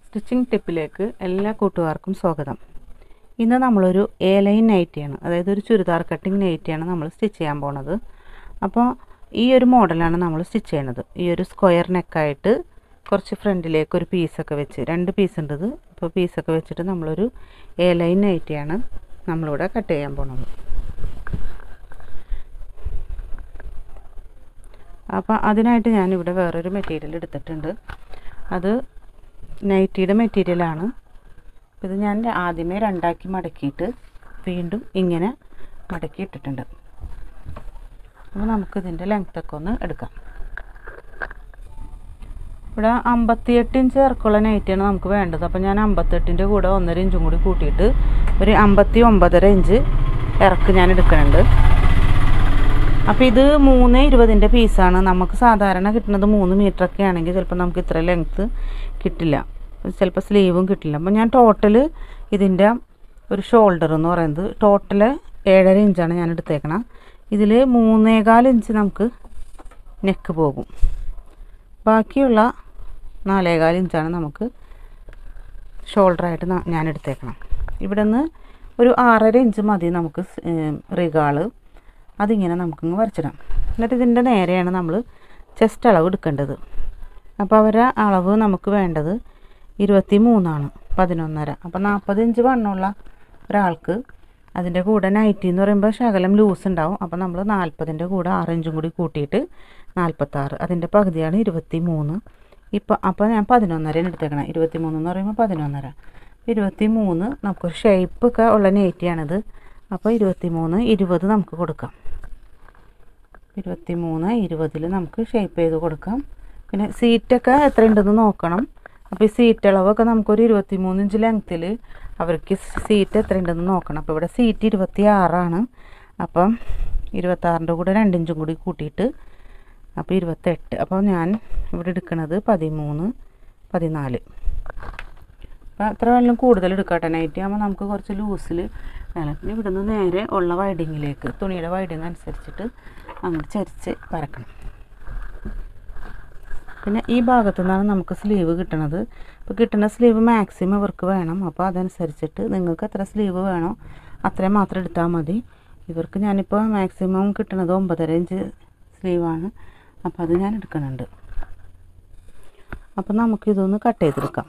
stitching ടിപ്പിലേക്ക് എല്ലാ കൂട്ടുകാർക്കും സ്വാഗതം ഇന്ന് നമ്മളൊരു എ ലൈൻ നൈറ്റിയാണ് അതായത് ഒരു ചുരിദാർ കട്ടിങ് നൈറ്റിയാണ് നമ്മൾ സ്റ്റിച്ച് ചെയ്യാൻ പോണത് അപ്പോൾ ഈ ഒരു മോഡലാണ് നമ്മൾ സ്റ്റിച്ച് ചെയ്യണത് ഈ ഒരു സ്ക്വയർ നെക്കായിട്ട് കുറച്ച് ഫ്രണ്ടിലേക്ക് ഒരു പീസൊക്കെ വെച്ച് രണ്ട് പീസ് ഉണ്ട് ഇത് അപ്പോൾ പീസൊക്കെ വെച്ചിട്ട് നമ്മളൊരു എ ലൈൻ നൈറ്റിയാണ് നമ്മളിവിടെ കട്ട് ചെയ്യാൻ പോണത് അപ്പോൾ അതിനായിട്ട് ഞാനിവിടെ വേറൊരു മെറ്റീരിയൽ എടുത്തിട്ടുണ്ട് അത് നൈറ്റിയുടെ മെറ്റീരിയലാണ് ഇത് ഞാൻ ആദ്യമേ രണ്ടാക്കി മടക്കിയിട്ട് വീണ്ടും ഇങ്ങനെ മടക്കി ഇട്ടിട്ടുണ്ട് അപ്പോൾ നമുക്കിതിൻ്റെ ലെങ്ത്തൊക്കെ ഒന്ന് എടുക്കാം ഇവിടെ അമ്പത്തിയെട്ട് ഇഞ്ച് ഇറക്കമുള്ള നൈറ്റിയാണ് നമുക്ക് വേണ്ടത് അപ്പോൾ ഞാൻ അമ്പത്തെട്ടിൻ്റെ കൂടെ ഒന്നര ഇഞ്ചും കൂടി കൂട്ടിയിട്ട് ഒരു അമ്പത്തി ഒമ്പതര ഇഞ്ച് ഇറക്ക് ഞാൻ എടുക്കുന്നുണ്ട് അപ്പോൾ ഇത് മൂന്ന് ഇരുപതിൻ്റെ പീസാണ് നമുക്ക് സാധാരണ കിട്ടുന്നത് മൂന്ന് മീറ്ററൊക്കെ ആണെങ്കിൽ ചിലപ്പോൾ നമുക്ക് ഇത്ര ലെങ്ത്ത് കിട്ടില്ല ചിലപ്പോൾ സ്ലീവും കിട്ടില്ല അപ്പോൾ ഞാൻ ടോട്ടൽ ഇതിൻ്റെ ഒരു ഷോൾഡർ എന്ന് പറയുന്നത് ടോട്ടൽ ഏഴര ഇഞ്ചാണ് ഞാൻ എടുത്തേക്കണം ഇതിൽ മൂന്നേകാൽ ഇഞ്ച് നമുക്ക് നെക്ക് പോകും ബാക്കിയുള്ള നാലേകാൽ ഇഞ്ചാണ് നമുക്ക് ഷോൾഡറായിട്ട് ഞാൻ എടുത്തേക്കണം ഇവിടെ നിന്ന് ഒരു ആറര ഇഞ്ച് മതി നമുക്ക് റിഗാള് അതിങ്ങനെ നമുക്കിങ്ങ് വരച്ചിടാം എന്നിട്ട് ഇതിൻ്റെ നേരെയാണ് നമ്മൾ ചെസ്റ്റ് അളവ് എടുക്കേണ്ടത് അപ്പോൾ അവരെ അളവ് നമുക്ക് വേണ്ടത് ഇരുപത്തി മൂന്നാണ് പതിനൊന്നര അപ്പോൾ നാൽപ്പത് ഇഞ്ച് വണ്ണമുള്ള ഒരാൾക്ക് അതിൻ്റെ കൂടെ നൈറ്റി എന്ന് പറയുമ്പോൾ ശകലം ലൂസ് ഉണ്ടാവും അപ്പോൾ നമ്മൾ നാൽപ്പതിൻ്റെ കൂടെ ആറ് ഇഞ്ചും കൂടി കൂട്ടിയിട്ട് നാൽപ്പത്താറ് അതിൻ്റെ പകുതിയാണ് ഇരുപത്തി മൂന്ന് ഇപ്പോൾ അപ്പോൾ ഞാൻ പതിനൊന്നരയാണ് എടുത്തേക്കണം ഇരുപത്തി മൂന്ന് എന്ന് പറയുമ്പോൾ പതിനൊന്നര ഇരുപത്തി മൂന്ന് നമുക്കൊരു ഷേപ്പൊക്കെ ഉള്ള നൈറ്റിയാണിത് അപ്പോൾ ഇരുപത്തി മൂന്ന് ഇരുപത് നമുക്ക് കൊടുക്കാം ഇരുപത്തി മൂന്ന് ഇരുപതിൽ നമുക്ക് ഷേപ്പ് ചെയ്ത് കൊടുക്കാം പിന്നെ സീറ്റൊക്കെ എത്ര ഉണ്ടെന്ന് നോക്കണം അപ്പോൾ ഈ സീറ്റ് അളവൊക്കെ നമുക്കൊരു ഇരുപത്തി മൂന്ന് ഇഞ്ച് ലെങ്ത്തിൽ അവർക്ക് സീറ്റ് എത്ര ഉണ്ടെന്ന് നോക്കണം അപ്പോൾ ഇവിടെ സീറ്റ് ഇരുപത്തി ആറാണ് അപ്പം ഇരുപത്താറിൻ്റെ കൂടെ രണ്ടിഞ്ചും കൂടി കൂട്ടിയിട്ട് അപ്പോൾ ഇരുപത്തെട്ട് അപ്പോൾ ഞാൻ ഇവിടെ എടുക്കുന്നത് പതിമൂന്ന് പതിനാല് അപ്പോൾ അത്ര വെള്ളം കൂടുതൽ എടുക്കട്ടെ നൈറ്റ് ആകുമ്പോൾ നമുക്ക് കുറച്ച് ലൂസിൽ വേണം പിന്നെ ഇവിടെ നിന്ന് നേരെ ഉള്ള വൈഡിങ്ങിലേക്ക് തുണിയുടെ വൈഡിങ് അനുസരിച്ചിട്ട് അങ്ങോട്ട് ചരിച്ച് വരക്കണം പിന്നെ ഈ ഭാഗത്തു നിന്നാണ് നമുക്ക് സ്ലീവ് കിട്ടണത് അപ്പോൾ കിട്ടുന്ന സ്ലീവ് മാക്സിമം ഇവർക്ക് വേണം അപ്പോൾ അതനുസരിച്ചിട്ട് നിങ്ങൾക്ക് എത്ര സ്ലീവ് വേണോ അത്രയും മാത്രം എടുത്താൽ മതി ഇവർക്ക് ഞാനിപ്പോൾ മാക്സിമം കിട്ടണത് ഒമ്പതര ഇഞ്ച് സ്ലീവാണ് അപ്പോൾ അത് ഞാൻ എടുക്കുന്നുണ്ട് അപ്പോൾ നമുക്കിതൊന്ന് കട്ട് ചെയ്തെടുക്കാം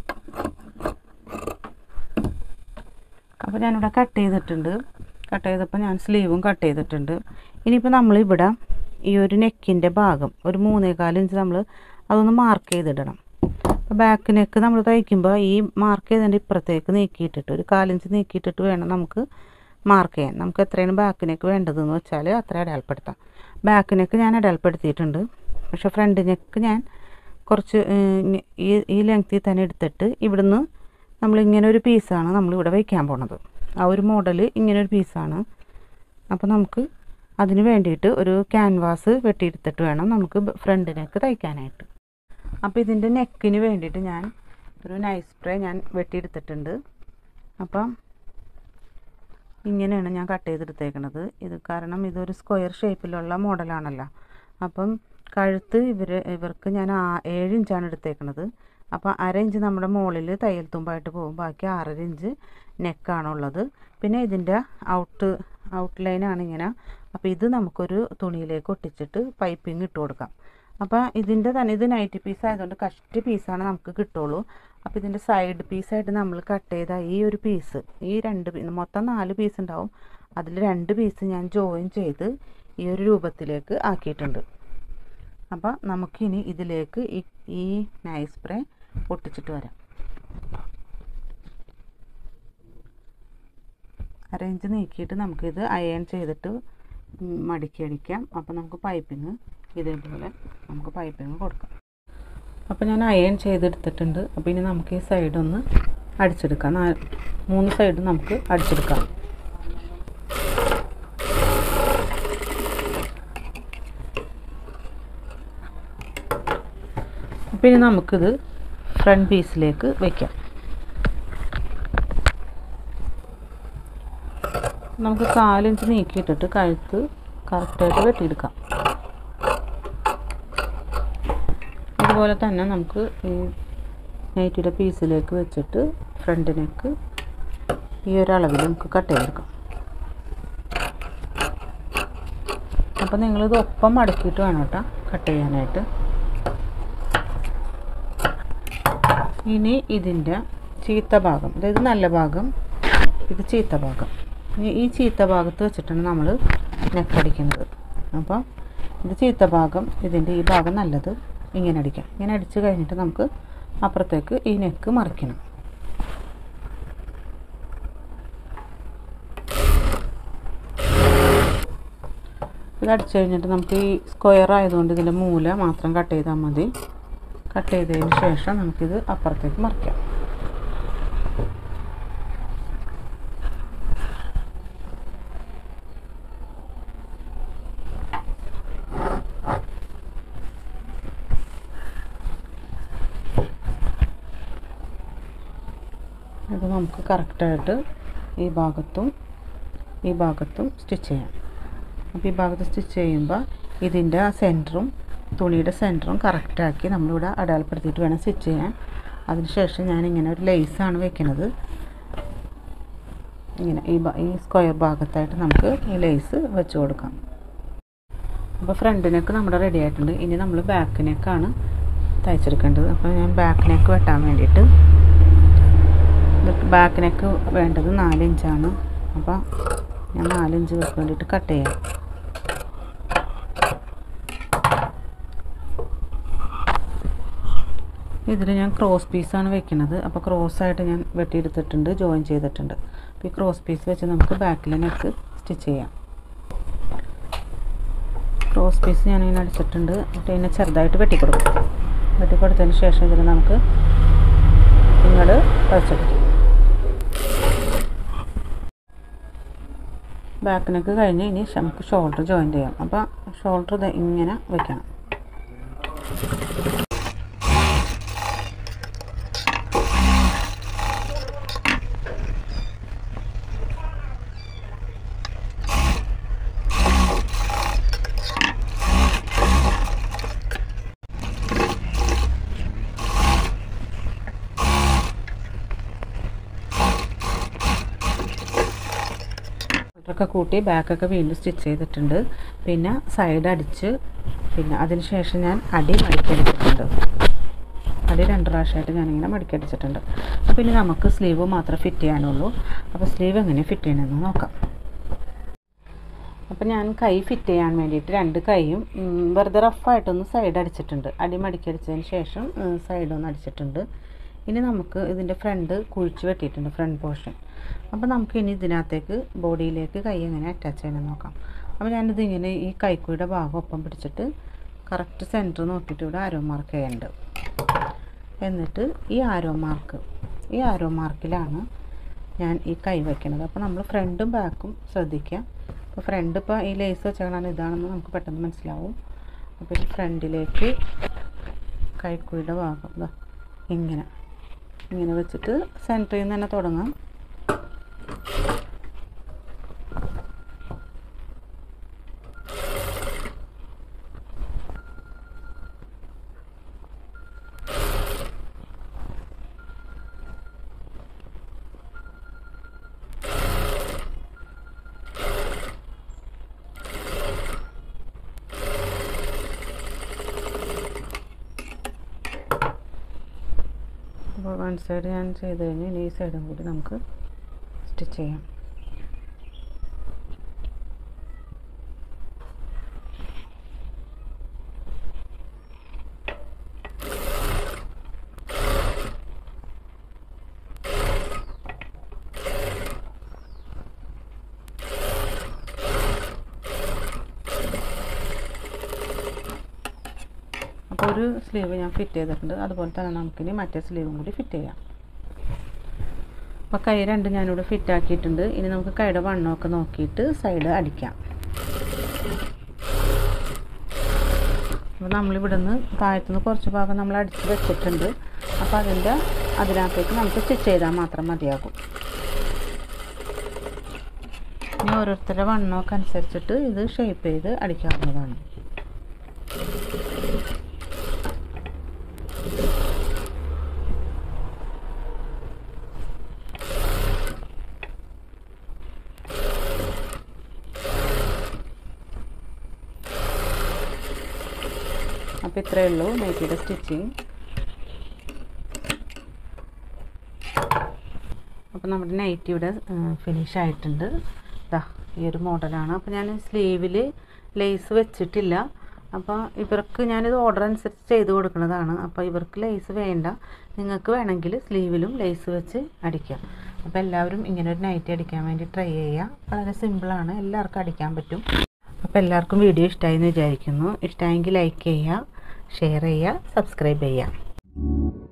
അപ്പോൾ ഞാനിവിടെ കട്ട് ചെയ്തിട്ടുണ്ട് കട്ട് ചെയ്തപ്പോൾ ഞാൻ സ്ലീവും കട്ട് ചെയ്തിട്ടുണ്ട് ഇനിയിപ്പോൾ നമ്മളിവിടെ ഈ ഒരു നെക്കിൻ്റെ ഭാഗം ഒരു മൂന്നേകാൽ ഇഞ്ച് നമ്മൾ അതൊന്ന് മാർക്ക് ചെയ്തിടണം അപ്പോൾ ബാക്ക് നെക്ക് നമ്മൾ തയ്ക്കുമ്പോൾ ഈ മാർക്ക് ചെയ്തതിൻ്റെ ഇപ്പുറത്തേക്ക് നീക്കിയിട്ടിട്ട് ഒരു കാലിഞ്ച് നീക്കിയിട്ടിട്ട് വേണം നമുക്ക് മാർക്ക് ചെയ്യാൻ നമുക്ക് എത്രയാണ് ബാക്ക് നെക്ക് വേണ്ടതെന്ന് വെച്ചാൽ അത്ര അടയാളപ്പെടുത്താം ബാക്ക് നെക്ക് ഞാൻ അടയാളപ്പെടുത്തിയിട്ടുണ്ട് പക്ഷേ ഫ്രണ്ട് നെക്ക് ഞാൻ കുറച്ച് ഈ ഈ ലെങ്ത്തിൽ തന്നെ എടുത്തിട്ട് ഇവിടുന്ന് നമ്മളിങ്ങനെ ഒരു പീസാണ് നമ്മളിവിടെ വയ്ക്കാൻ പോണത് ആ ഒരു മോഡൽ ഇങ്ങനെ ഒരു പീസാണ് അപ്പോൾ നമുക്ക് അതിന് വേണ്ടിയിട്ട് ഒരു ക്യാൻവാസ് വെട്ടിയെടുത്തിട്ട് വേണം നമുക്ക് ഫ്രണ്ട് നെക്ക് തയ്ക്കാനായിട്ട് അപ്പോൾ ഇതിൻ്റെ നെക്കിന് വേണ്ടിയിട്ട് ഞാൻ ഒരു നൈസ് സ്പ്രേ ഞാൻ വെട്ടിയെടുത്തിട്ടുണ്ട് അപ്പം ഇങ്ങനെയാണ് ഞാൻ കട്ട് ചെയ്തെടുത്തേക്കണത് ഇത് കാരണം ഇതൊരു സ്ക്വയർ ഷേപ്പിലുള്ള മോഡലാണല്ലോ അപ്പം കഴുത്ത് ഇവർ ഇവർക്ക് ഞാൻ ആ ഏഴ് ഇഞ്ചാണ് എടുത്തേക്കണത് അപ്പോൾ അര ഇഞ്ച് നമ്മുടെ മുകളിൽ തയ്യൽ തുമ്പായിട്ട് പോകും ബാക്കി ആറര ഇഞ്ച് നെക്കാണുള്ളത് പിന്നെ ഇതിൻ്റെ ഔട്ട് ഔട്ട്ലൈനാണ് ഇങ്ങനെ അപ്പോൾ ഇത് നമുക്കൊരു തുണിയിലേക്ക് ഒട്ടിച്ചിട്ട് പൈപ്പിംഗ് ഇട്ട് കൊടുക്കാം അപ്പോൾ ഇതിൻ്റെ തന്നെ ഇത് നൈറ്റി പീസ് ആയതുകൊണ്ട് കഷ്ടി പീസാണ് നമുക്ക് കിട്ടുള്ളൂ അപ്പോൾ ഇതിൻ്റെ സൈഡ് പീസായിട്ട് നമ്മൾ കട്ട് ചെയ്ത ഈ ഒരു പീസ് ഈ രണ്ട് മൊത്തം നാല് പീസ് ഉണ്ടാവും അതിൽ രണ്ട് പീസ് ഞാൻ ജോയിൻ ചെയ്ത് ഈ ഒരു രൂപത്തിലേക്ക് ആക്കിയിട്ടുണ്ട് അപ്പോൾ നമുക്കിനി ഇതിലേക്ക് ഈ ഈ നൈസ് സ്പ്രേ ഒട്ടിച്ചിട്ട് വരാം അറേഞ്ച് നീക്കിയിട്ട് നമുക്കിത് അയൺ ചെയ്തിട്ട് മടക്കി അടിക്കാം അപ്പോൾ നമുക്ക് പൈപ്പിങ് ഇതേപോലെ നമുക്ക് പൈപ്പിങ് കൊടുക്കാം അപ്പോൾ ഞാൻ അയൺ ചെയ്തെടുത്തിട്ടുണ്ട് അപ്പോൾ ഇനി നമുക്ക് ഈ സൈഡൊന്ന് അടിച്ചെടുക്കാം നാല് മൂന്ന് സൈഡും നമുക്ക് അടിച്ചെടുക്കാം അപ്പോൾ ഇനി നമുക്കിത് ഫ്രണ്ട് പീസിലേക്ക് വയ്ക്കാം നമുക്ക് കാലിഞ്ച് നീക്കിയിട്ടിട്ട് കഴുത്ത് കറക്റ്റായിട്ട് വെട്ടിയെടുക്കാം ഇതുപോലെ തന്നെ നമുക്ക് ഈ നൈറ്റിയുടെ പീസിലേക്ക് വെച്ചിട്ട് ഫ്രണ്ട് നെക്ക് ഈ ഒരു അളവിൽ നമുക്ക് കട്ട് ചെയ്തെടുക്കാം അപ്പോൾ നിങ്ങളിത് ഒപ്പം മടക്കിയിട്ട് വേണം കേട്ടോ കട്ട് ചെയ്യാനായിട്ട് ഇനി ഇതിൻ്റെ ചീത്ത ഭാഗം അതായത് നല്ല ഭാഗം ഇത് ചീത്ത ഭാഗം ഇനി ഈ ചീത്ത ഭാഗത്ത് വെച്ചിട്ടാണ് നമ്മൾ നെക്കടിക്കുന്നത് അപ്പോൾ ഇത് ചീത്ത ഭാഗം ഇതിൻ്റെ ഈ ഭാഗം നല്ലത് ഇങ്ങനെ അടിക്കാം ഇങ്ങനെ അടിച്ച് കഴിഞ്ഞിട്ട് നമുക്ക് അപ്പുറത്തേക്ക് ഈ നെക്ക് മറിക്കണം ഇത് അടിച്ചു കഴിഞ്ഞിട്ട് നമുക്ക് ഈ സ്ക്വയർ ആയതുകൊണ്ട് ഇതിൻ്റെ മൂല മാത്രം കട്ട് ചെയ്താൽ മതി കട്ട് ചെയ്തതിന് ശേഷം നമുക്കിത് അപ്പുറത്തേക്ക് മറിക്കാം ഇത് നമുക്ക് കറക്റ്റായിട്ട് ഈ ഭാഗത്തും ഈ ഭാഗത്തും സ്റ്റിച്ച് ചെയ്യാം അപ്പോൾ ഈ ഭാഗത്ത് സ്റ്റിച്ച് ചെയ്യുമ്പോൾ ഇതിൻ്റെ ആ സെൻറ്ററും തുണിയുടെ സെൻറ്ററും കറക്റ്റാക്കി നമ്മളിവിടെ അടയാളപ്പെടുത്തിയിട്ട് വേണം സ്റ്റിച്ച് ചെയ്യാൻ അതിനുശേഷം ഞാനിങ്ങനെ ഒരു ലേസാണ് വെക്കുന്നത് ഇങ്ങനെ ഈ ഈ സ്ക്വയർ ഭാഗത്തായിട്ട് നമുക്ക് ഈ ലേസ് വെച്ച് കൊടുക്കാം അപ്പോൾ ഫ്രണ്ട് നെക്ക് നമ്മുടെ റെഡി ആയിട്ടുണ്ട് ഇനി നമ്മൾ ബാക്ക് നെക്കാണ് തയ്ച്ചെടുക്കേണ്ടത് അപ്പോൾ ഞാൻ ബാക്ക് നെക്ക് വെട്ടാൻ വേണ്ടിയിട്ട് ബാക്ക് നെക്ക് വേണ്ടത് നാലിഞ്ചാണ് അപ്പോൾ ഞാൻ നാലിഞ്ച് വെക്ക് വേണ്ടിയിട്ട് കട്ട് ചെയ്യാം ഇതിൽ ഞാൻ ക്രോസ് പീസാണ് വെക്കുന്നത് അപ്പോൾ ക്രോസ് ആയിട്ട് ഞാൻ വെട്ടിയെടുത്തിട്ടുണ്ട് ജോയിൻ ചെയ്തിട്ടുണ്ട് അപ്പോൾ ഈ ക്രോസ് പീസ് വെച്ച് നമുക്ക് ബാക്കിലെ നെക്ക് സ്റ്റിച്ച് ചെയ്യാം ക്രോസ് പീസ് ഞാനിങ്ങനെ അടിച്ചിട്ടുണ്ട് എന്നിട്ട് ഇതിനെ ചെറുതായിട്ട് വെട്ടിക്കൊടുക്കും വെട്ടിക്കൊടുത്തതിന് ശേഷം ഇതിൽ നമുക്ക് ഇങ്ങോട്ട് വരച്ചെടുക്കും ബാക്ക് നെക്ക് കഴിഞ്ഞ് ഇനി നമുക്ക് ഷോൾഡർ ജോയിൻ ചെയ്യാം അപ്പോൾ ഷോൾഡർ ഇങ്ങനെ വെക്കണം ഒക്കെ കൂട്ടി ബാക്കൊക്കെ വീണ്ടും സ്റ്റിച്ച് ചെയ്തിട്ടുണ്ട് പിന്നെ സൈഡ് അടിച്ച് പിന്നെ അതിന് ശേഷം ഞാൻ അടി മടിക്കടിച്ചിട്ടുണ്ട് അടി രണ്ട് പ്രാവശ്യമായിട്ട് ഞാനിങ്ങനെ മടിക്കടിച്ചിട്ടുണ്ട് അപ്പോൾ ഇനി നമുക്ക് സ്ലീവ് മാത്രമേ ഫിറ്റ് ചെയ്യാനുള്ളൂ അപ്പോൾ സ്ലീവ് എങ്ങനെ ഫിറ്റ് ചെയ്യണമെന്ന് നോക്കാം അപ്പോൾ ഞാൻ കൈ ഫിറ്റ് ചെയ്യാൻ വേണ്ടിയിട്ട് രണ്ട് കൈയും വെറുതെ റഫായിട്ടൊന്ന് സൈഡ് അടിച്ചിട്ടുണ്ട് അടി മടിക്കടിച്ചതിന് ശേഷം സൈഡ് ഒന്ന് അടിച്ചിട്ടുണ്ട് ഇനി നമുക്ക് ഇതിൻ്റെ ഫ്രണ്ട് കുഴിച്ച് വെട്ടിയിട്ടുണ്ട് ഫ്രണ്ട് പോർഷൻ അപ്പോൾ നമുക്ക് ഇനി ഇതിനകത്തേക്ക് ബോഡിയിലേക്ക് കൈ എങ്ങനെ അറ്റാച്ച് ചെയ്യണമെന്ന് നോക്കാം അപ്പോൾ ഞാനിത് ഇങ്ങനെ ഈ കൈക്കുയുടെ ഭാഗം ഒപ്പം പിടിച്ചിട്ട് കറക്റ്റ് സെൻറ്റർ നോക്കിയിട്ട് ഇവിടെ ആരോ മാർക്ക് ചെയ്യുന്നുണ്ട് എന്നിട്ട് ഈ ആരോ മാർക്ക് ഈ ആരോ മാർക്കിലാണ് ഞാൻ ഈ കൈ വയ്ക്കുന്നത് അപ്പോൾ നമ്മൾ ഫ്രണ്ടും ബാക്കും ശ്രദ്ധിക്കുക അപ്പോൾ ഫ്രണ്ട് ഇപ്പോൾ ഈ ലേസ് വെച്ചാണ് ഇതാണെന്ന് നമുക്ക് പെട്ടെന്ന് മനസ്സിലാവും അപ്പോൾ ഈ ഫ്രണ്ടിലേക്ക് കൈക്കുഴിയുടെ ഭാഗം ഇതാ ഇങ്ങനെ ഇങ്ങനെ വെച്ചിട്ട് സെൻറ്ററിൽ നിന്ന് തന്നെ തുടങ്ങാം അപ്പോൾ വൺ സൈഡ് ഞാൻ ചെയ്ത് കഴിഞ്ഞ് ഇനി ഈ സൈഡും കൂടി നമുക്ക് സ്റ്റിച്ച് ചെയ്യാം അപ്പോൾ ഒരു സ്ലീവ് ഞാൻ ഫിറ്റ് ചെയ്തിട്ടുണ്ട് അതുപോലെ തന്നെ നമുക്കിനി മറ്റേ സ്ലീവും കൂടി ഫിറ്റ് ചെയ്യാം അപ്പോൾ കൈ രണ്ട് ഞാനിവിടെ ഫിറ്റ് ആക്കിയിട്ടുണ്ട് ഇനി നമുക്ക് കൈയുടെ വണ്ണമൊക്കെ നോക്കിയിട്ട് സൈഡ് അടിക്കാം അപ്പോൾ നമ്മളിവിടെ നിന്ന് താഴത്തുനിന്ന് കുറച്ച് ഭാഗം നമ്മൾ അടിച്ച് വെച്ചിട്ടുണ്ട് അപ്പോൾ അതിൻ്റെ അതിനകത്തേക്ക് നമുക്ക് സ്റ്റിച്ച് ചെയ്താൽ മാത്രം മതിയാകും ഇനി ഓരോരുത്തരുടെ വണ്ണമൊക്കെ അനുസരിച്ചിട്ട് ഇത് ഷേപ്പ് ചെയ്ത് അടിക്കാവുന്നതാണ് അപ്പോൾ ഇത്രയേ ഉള്ളൂ നൈറ്റിയുടെ സ്റ്റിച്ചിങ് അപ്പോൾ നമ്മുടെ നൈറ്റി ഇവിടെ ഫിനിഷ് ആയിട്ടുണ്ട് ഇതാ ഈ ഒരു മോഡലാണ് അപ്പോൾ ഞാൻ സ്ലീവിൽ ലേസ് വെച്ചിട്ടില്ല അപ്പോൾ ഇവർക്ക് ഞാനിത് ഓർഡർ അനുസരിച്ച് ചെയ്ത് കൊടുക്കുന്നതാണ് അപ്പോൾ ഇവർക്ക് ലേസ് വേണ്ട നിങ്ങൾക്ക് വേണമെങ്കിൽ സ്ലീവിലും ലേസ് വെച്ച് അടിക്കാം അപ്പോൾ എല്ലാവരും ഇങ്ങനെ ഒരു നൈറ്റി അടിക്കാൻ വേണ്ടി ട്രൈ ചെയ്യുക വളരെ സിമ്പിളാണ് എല്ലാവർക്കും അടിക്കാൻ പറ്റും അപ്പോൾ എല്ലാവർക്കും വീഡിയോ ഇഷ്ടമായി എന്ന് വിചാരിക്കുന്നു ഇഷ്ടമായെങ്കിൽ ലൈക്ക് ചെയ്യുക ഷെയർ ചെയ്യുക സബ്സ്ക്രൈബ് ചെയ്യുക